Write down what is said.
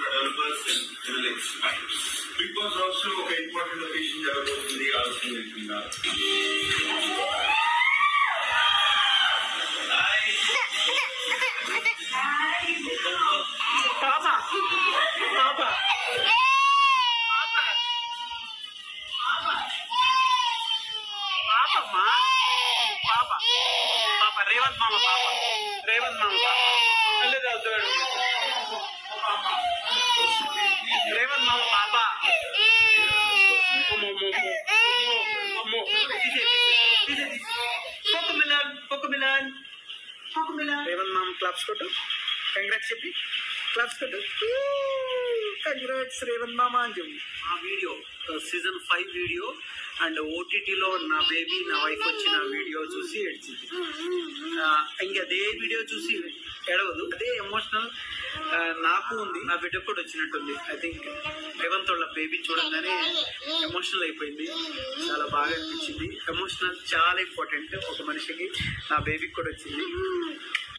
Developers journalist big boss house లో ఒక important occasion జరగబోతుంది ఆలోచన వెళ్తుందా పాప పాప పాపమ్మా పాప పాప రేవంత్ మామ పాప రేవంత్ మామ పాప మళ్ళీ చదువుతాడు రేవంత్ మామ పాప అమ్మో, అమ్మో, అమ్మో. అమ్మో, తీసే, తీసే, తీసే. పొక్కు మిలాన్ పొక్కు మిలాన్ పొక్కు మిలాన్ రేవంత్ మామ క్లాప్స్ కొట్టు కంగ్రాట్స్ చెప్పి క్లాప్స్ కొట్టు కంగ్రాట్స్ రేవంత్ మామ అని చెప్పు ఆ video season five video and ఓటీటీలో నా బేబీ నా వైఫ్ వచ్చిన వీడియో చూసి ఏడ్చింది ఆ, ఇంక అదే వీడియో చూసి ఏడవదు అదే ఎమోషనల్ నాకు ఉంది నా బిడ్డ కూడా వచ్చినట్టుంది ఐ థింక్ రేవంత్ వాళ్ళ బేబీ చూడంగానే ఎమోషనల్ అయిపోయింది చాలా బాగా అనిపించింది ఎమోషనల్ చాలా ఇంపార్టెంట్ ఒక మనిషికి నా బేబీకి కూడా వచ్చింది